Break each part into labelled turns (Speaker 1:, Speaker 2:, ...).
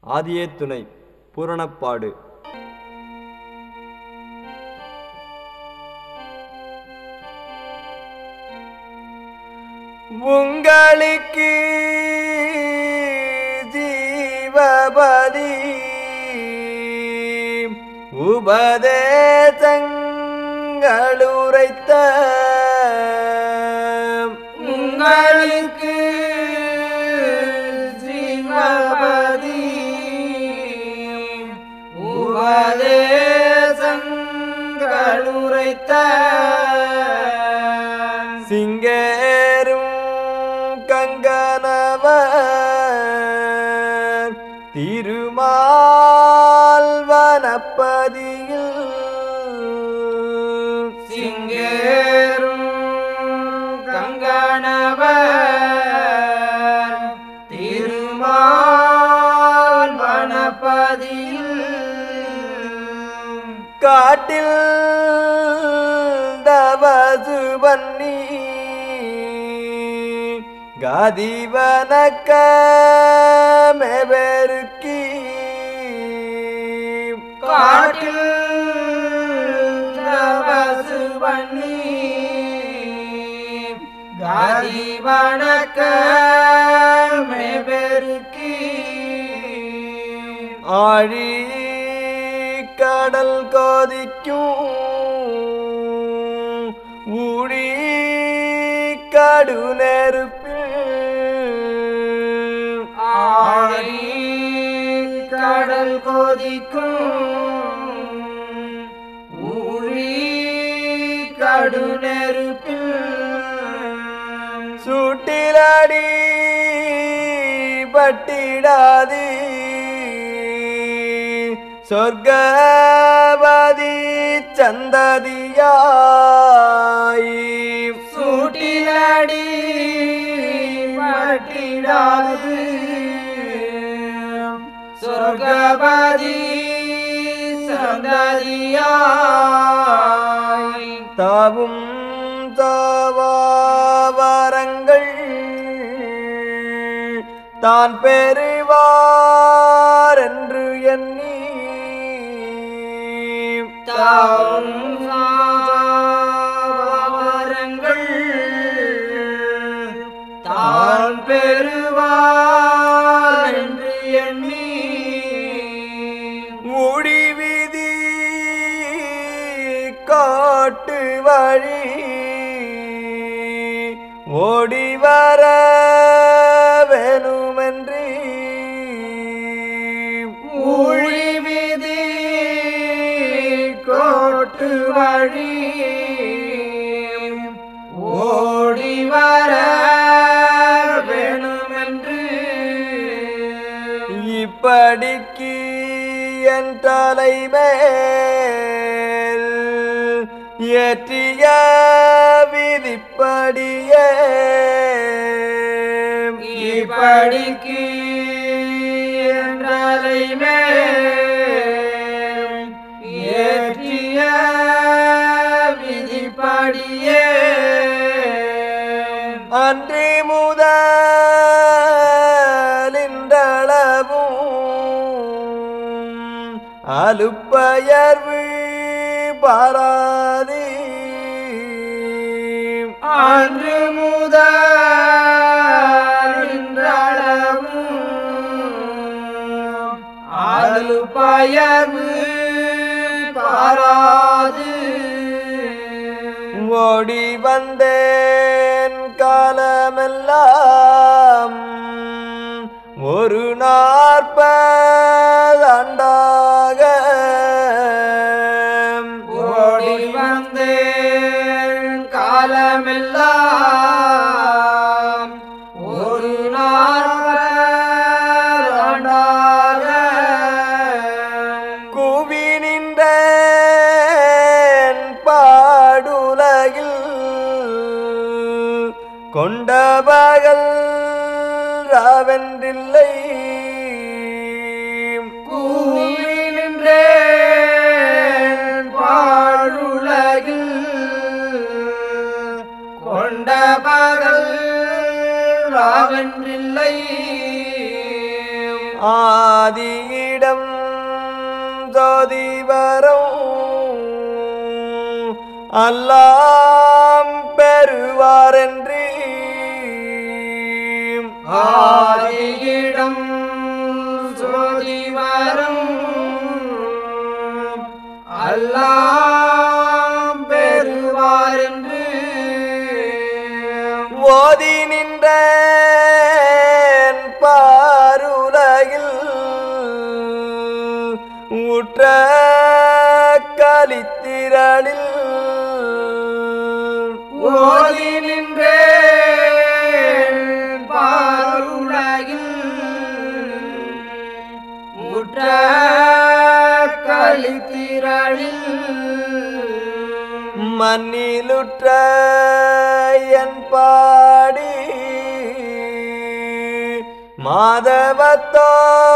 Speaker 1: ஆதியே துணை பூரணப்பாடு உங்களுக்கு ஜீவபதி உபதேசங்களுரைத்த
Speaker 2: உங்களுக்கு ஜீவபதி உபதேசங்களுரைத்த
Speaker 1: சிங்கேரும் கங்கனவர் திருமால்வனப்பதியில்
Speaker 2: சிங்கேரும் கங்கணவர் திருமால் வனப்பதியில்
Speaker 1: காட்டில் தவசுபன்னி காதிவனக்க மெபெருக்கி
Speaker 2: காட்டில் தபசு பண்ணி காதி வணக்க பெருக்கி
Speaker 1: ஆழி கடல் கோதிக்கும் ஊழி கடு நெருப்பில்
Speaker 2: ஆழி கடல் கொதிக்கும் ஊழி கடு நெருப்பில்
Speaker 1: சுட்டிலடி பட்டிடாது சொர்க்கபதி சந்ததியாய்
Speaker 2: சூட்டிலடி பட்டிடாது சொர்க்கபதி சந்ததியாய்
Speaker 1: தாவும் தாவாரங்கள் தான் பெறுவார் என்று எண்ணி
Speaker 2: தாவும் சாவரங்கள் தான் பெறுவார் என்று எண்ணி
Speaker 1: முடிவிதி காட்டு வழி ஓடி வர வேணுமென்று
Speaker 2: ஊழிவிதி கோட்டு வழி ஓடி வர வேணுமென்று
Speaker 1: இப்படிக்கு என் தலைமேல் ஏற்றிய விதிப்படியே
Speaker 2: இப்படிக்கு என்றலைமே ஏற்றிய விதிப்படியே
Speaker 1: அன்றி முதலின்றளவும் அலுப்பயர்வு பாராதி
Speaker 2: அன்று முதலவும் அது பயர்வு பாராது
Speaker 1: ஓடி வந்தேன் காலமெல்லாம் ஒரு நாற்பதாண்டாக
Speaker 2: ஓடி வந்தேன் காலமெல்லாம் ஒரு நாடாக
Speaker 1: கூவி நின்றேன் பாடுலகில் கொண்ட பகல் ராவென்றில்லை
Speaker 2: கூவி நின்றேன் பாழுலகில் கொண்ட பகல் ராவென்றில்லை
Speaker 1: ஆ ஆதியிடம் ஜோதிவரம் அல்லாம் பெறுவாரென்றி
Speaker 2: ஆதியிடம் சோதிவரம் அல்லாம் பெறுவாரென்று
Speaker 1: ஓதி நின்ற பாருலகில் ஊற்ற கலித்திரளில்
Speaker 2: ஓதி நின்றேன் பாருலகில் முற்ற கலித்திரளில்
Speaker 1: மண்ணிலுற்ற என் பாடி மாதவத்தோ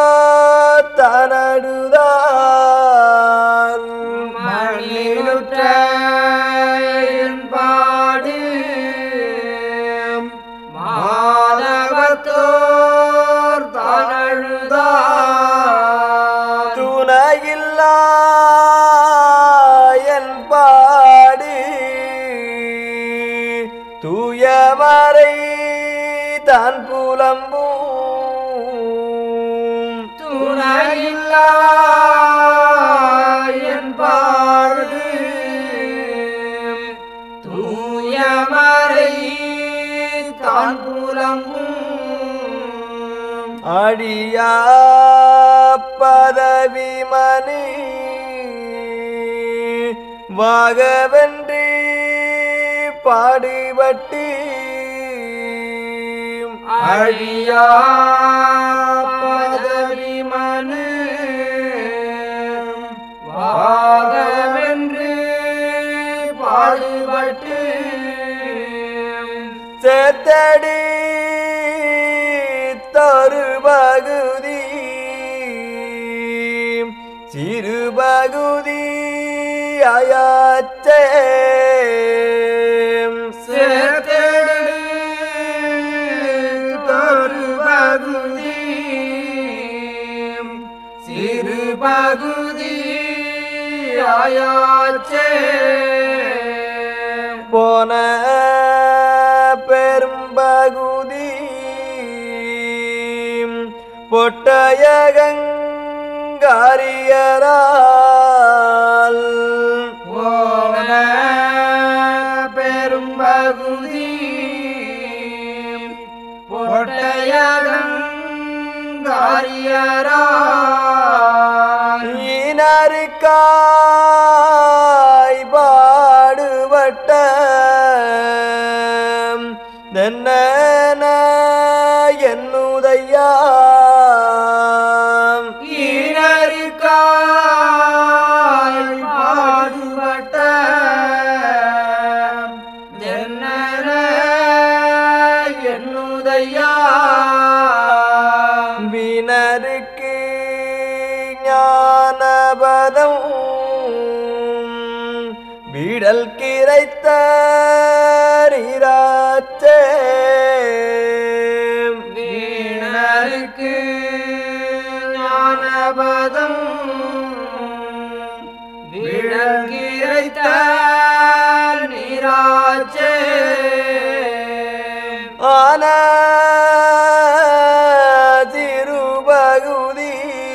Speaker 1: தனடுதார்
Speaker 2: மணிலுற்ற என் பாடு மாதவத்தோர் தனழுதார்
Speaker 1: துணையில்லா என் பாடி தூயமறை தான் புலம்பும்
Speaker 2: துணையில்லா என் பாடு தூயமறை தான் புலம்பும்
Speaker 1: அடியா பதவி மணி வாகவென்றி பாடுபட்டி
Speaker 2: அழியா பதவி மனு வாகவென்று பாடுபட்டு
Speaker 1: சேத்தடி தரு பகுதி சிறு பகுதி அயாச்சே
Speaker 2: சேர்த்தெடு தரு பகுதி சிறு பகுதி ஆயாச்சே
Speaker 1: போன பெரும்பகுதி பொட்டயகங்காரியரால்
Speaker 2: போன பெரும்பகுதி பொட்டையகங்காரியராய்
Speaker 1: ஈனருக்காய் பாடுபட்ட தென்ன என்னுதையா
Speaker 2: ஈனருக்காய் பாடுபட்ட தென்னன என்னுதையா
Speaker 1: வினருக்கு ஞானபதம் விடல் கிரைத்த நீராச்சே
Speaker 2: வீணருக்கு ஞானபதம் விளங்கிரைத்த நீராச்சே
Speaker 1: ஆன திருபகுதி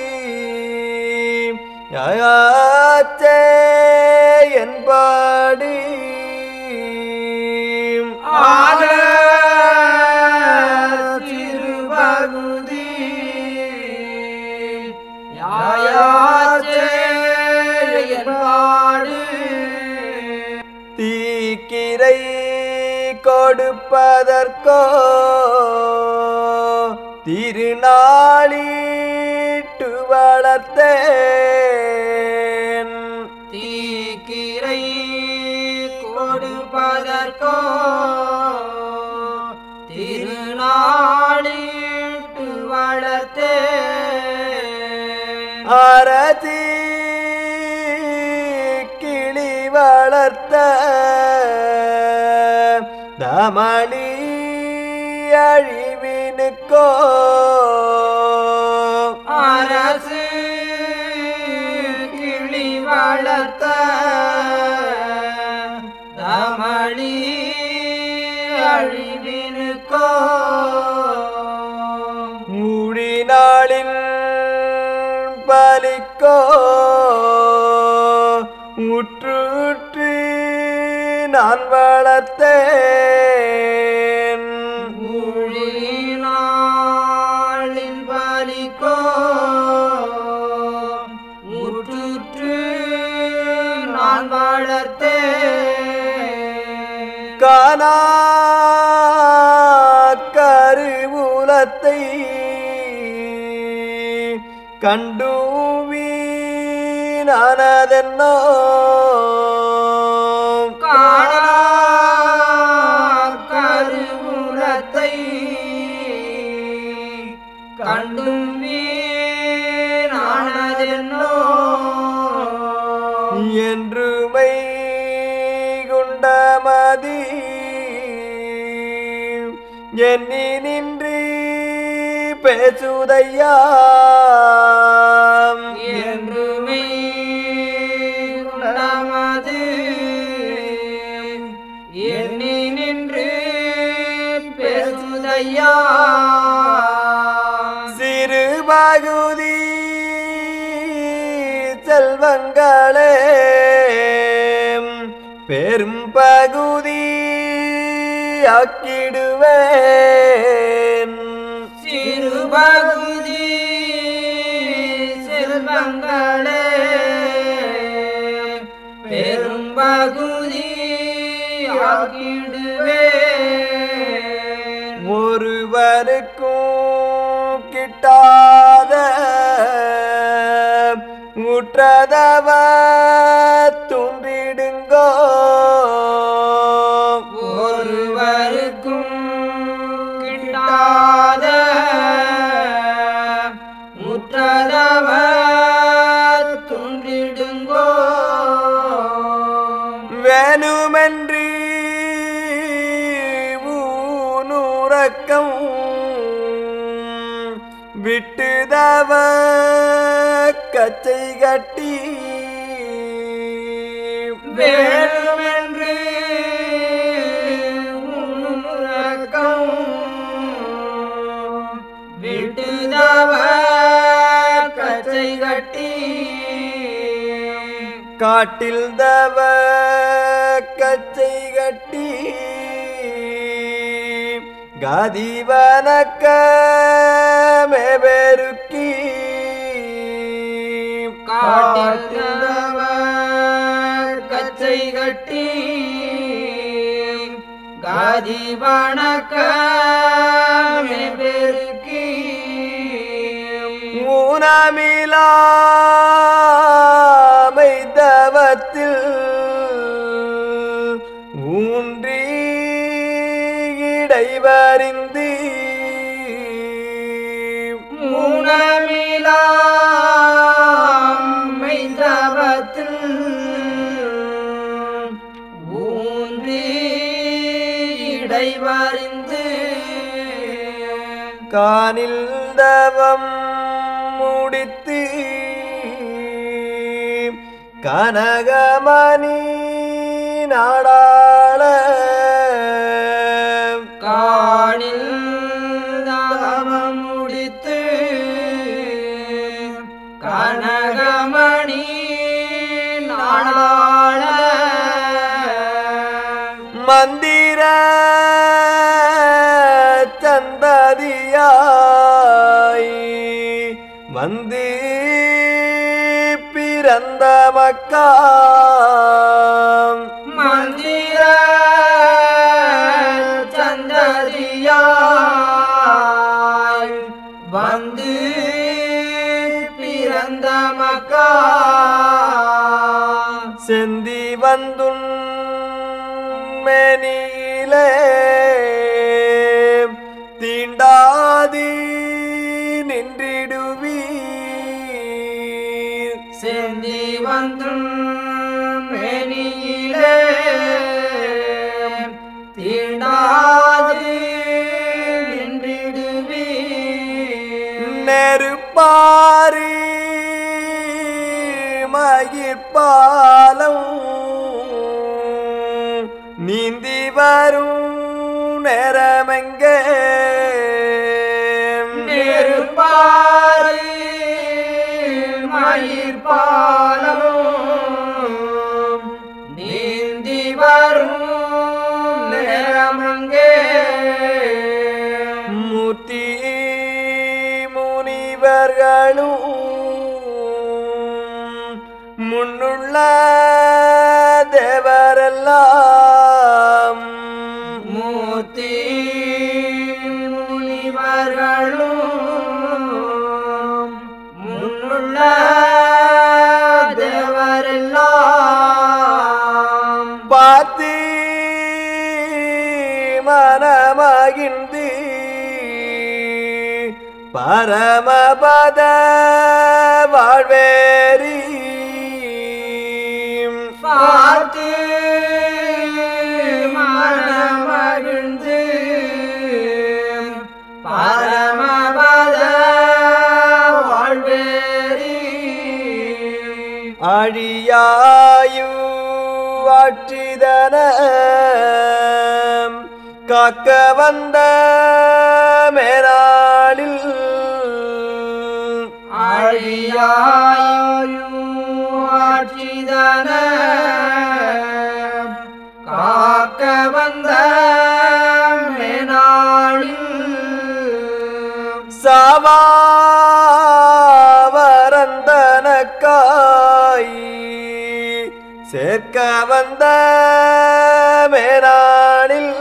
Speaker 1: யாச்சே என்பாடி
Speaker 2: ஆன திருபகுதி யாயாச்சே என்பாடு
Speaker 1: தீக்கிரை கொடுப்பதற்கோ திருநாளிட்டு வளர்த்தேன்
Speaker 2: தீக்கிரை கொடுப்பதற்கோ திருநாளிட்டு வளர்த்தே
Speaker 1: அரதி கிளி வளர்த்த தமளி அழிவினுக்கோ
Speaker 2: ஆர
Speaker 1: வளர்த்தேன்
Speaker 2: ஊழினாளின் பலிக்கோ முற்றுற்று நான் வளர்த்தேன்
Speaker 1: காணா கருவூலத்தை கண்டுவீனதென்னோ
Speaker 2: காணா கருவூலத்தை கண்டும் வீணானதென்னோ
Speaker 1: என்றுமை குண்டமதி எண்ணி நின்று பேசுதையா
Speaker 2: என்றுமே உண்டமது எண்ணி நின்று பேசுதையா
Speaker 1: சிறு பகுதி செல்வங்களே பெரும் பகுதி ஆக்கிடுவேன்
Speaker 2: சிறு பகுதி செல்வங்களே பெரும் பகுதி ஆக்கிடுவேன்
Speaker 1: ஒருவருக்கும் கிட்டாத உற்றதவ துண்டிடுங்கோ
Speaker 2: ஒருவருக்கும் கிட்டாத முற்றதவ துண்டிடுங்கோ
Speaker 1: வேணுமென்று ஊனுறக்கம் விட்டுதவ கச்சை கட்டி
Speaker 2: வேணுமென்று உன்னுறக்கம் விட்டுதவ கச்சை கட்டி
Speaker 1: காட்டில் தவ கச்சை கட்டி காதிவனக்க மேபெருக்கி
Speaker 2: காட்டில் கச்சை கட்டி காதி வணக்க பெருக்கி
Speaker 1: ஊனமிலாமை தவத்தில் ஊன்றி இடைவறிந்து
Speaker 2: மூணமிலாமை தவத்தில் ஊன்றி இடைவறிந்து
Speaker 1: காணில் தவம் முடித்து கனகமணி நாடாள
Speaker 2: காணில் தவம் முடித்து கனகமணி நாடாள
Speaker 1: மந்திர சந்ததியாய் வந்து பிறந்த மக்கா
Speaker 2: மந்திர சந்ததியாய் வந்து பிறந்த மக்கா
Speaker 1: செந்தி வந்துன் மேனியிலே தீண்டாதி நின்றிடுவீர்
Speaker 2: செந்தி வந்தும் மேனியிலே தீண்டாது நின்றிடுவே
Speaker 1: நெருப்பாரி மயிர்பாலம் நீந்தி வரும் நேரமெங்கே
Speaker 2: நெருப்பாறு மயிர்பாலம் நீந்தி வரும் வானுள்ள தேவரெல்லாம்
Speaker 1: பார்த்தி மனமகிழ்ந்து பரமபத வாழ்வேரி
Speaker 2: பார்த்து மனமகிழ்ந்து பரமபத வாழ்வேரி
Speaker 1: அழியாயு ஆட்சிதன காக்க வந்த மேலாளில்
Speaker 2: ஆட்சிதன காக்க வந்த மேனாளில்
Speaker 1: சாவாவரந்தனக்காய் சேர்க்க வந்த மேலாளில்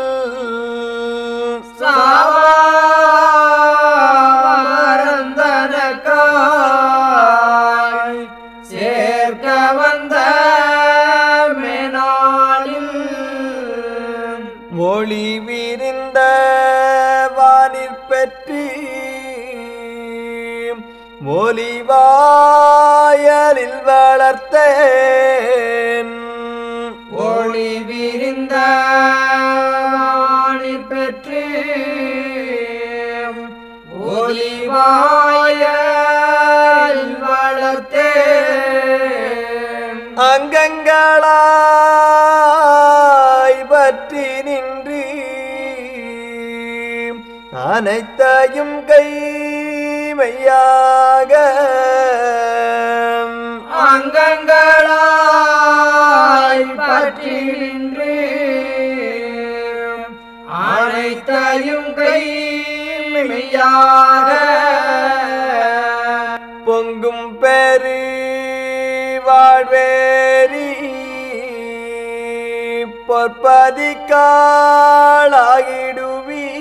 Speaker 2: சாவரந்தனக்காய் சேர்க்க வந்த மேனாளில்
Speaker 1: ஒளி விரிந்த வானிற் பெற்றி ஒலிவாயலில் வளர்த்தேன்
Speaker 2: ஒளி விரிந்த வானிற் பெற்று ஒளிவாயல் வளர்த்தேன்
Speaker 1: அங்கங்களாய் பற்றி நின்று அனைத்தையும் கைமையாக
Speaker 2: அங்கங்களாய் பற்றி நின்று அனைத்தையும் கைமையாக
Speaker 1: பொங்கும் பெரு வாழ்வேரி பொற்பதி காளாகிடுவீ